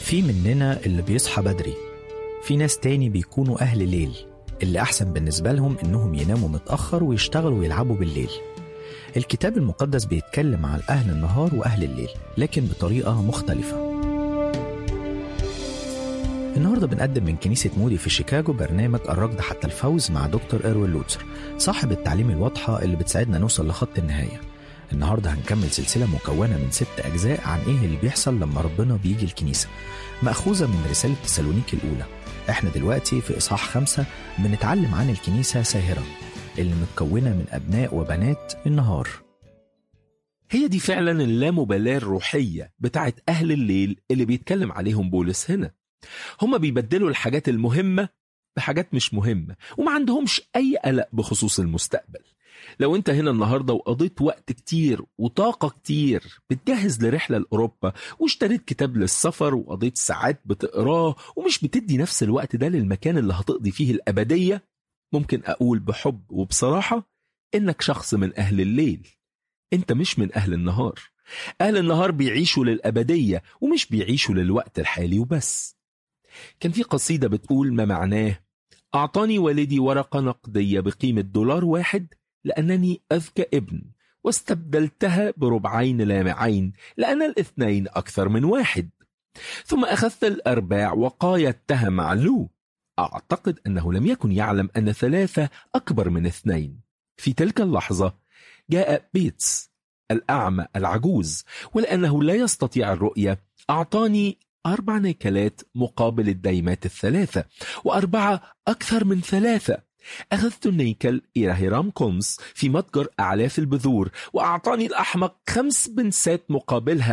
في مننا اللي بيصحى بدري في ناس تاني بيكونوا أهل ليل اللي أحسن بالنسبة لهم إنهم يناموا متأخر ويشتغلوا ويلعبوا بالليل الكتاب المقدس بيتكلم عن أهل النهار وأهل الليل لكن بطريقة مختلفة النهارده بنقدم من كنيسة مودي في شيكاغو برنامج الركض حتى الفوز مع دكتور إروين لوتسر صاحب التعليم الواضحة اللي بتساعدنا نوصل لخط النهاية النهارده هنكمل سلسلة مكونة من ست أجزاء عن إيه اللي بيحصل لما ربنا بيجي الكنيسة مأخوذة من رسالة تسالونيكي الأولى إحنا دلوقتي في إصحاح خمسة بنتعلم عن الكنيسة ساهرة اللي متكونة من أبناء وبنات النهار هي دي فعلا اللامبالاة الروحية بتاعت أهل الليل اللي بيتكلم عليهم بولس هنا هما بيبدلوا الحاجات المهمة بحاجات مش مهمة وما عندهمش أي قلق بخصوص المستقبل لو انت هنا النهارده وقضيت وقت كتير وطاقة كتير بتجهز لرحلة لأوروبا واشتريت كتاب للسفر وقضيت ساعات بتقراه ومش بتدي نفس الوقت ده للمكان اللي هتقضي فيه الأبدية ممكن أقول بحب وبصراحة إنك شخص من أهل الليل انت مش من أهل النهار أهل النهار بيعيشوا للأبدية ومش بيعيشوا للوقت الحالي وبس كان في قصيدة بتقول ما معناه أعطاني والدي ورقة نقدية بقيمة دولار واحد لأنني أذكى ابن واستبدلتها بربعين لامعين لأن الاثنين أكثر من واحد ثم أخذت الأرباع وقايدتها مع لو أعتقد أنه لم يكن يعلم أن ثلاثة أكبر من اثنين في تلك اللحظة جاء بيتس الأعمى العجوز ولأنه لا يستطيع الرؤية أعطاني أربع نيكلات مقابل الدايمات الثلاثة وأربعة أكثر من ثلاثة أخذت النيكل إلى هيرام كومس في متجر أعلاف البذور وأعطاني الأحمق خمس بنسات مقابلها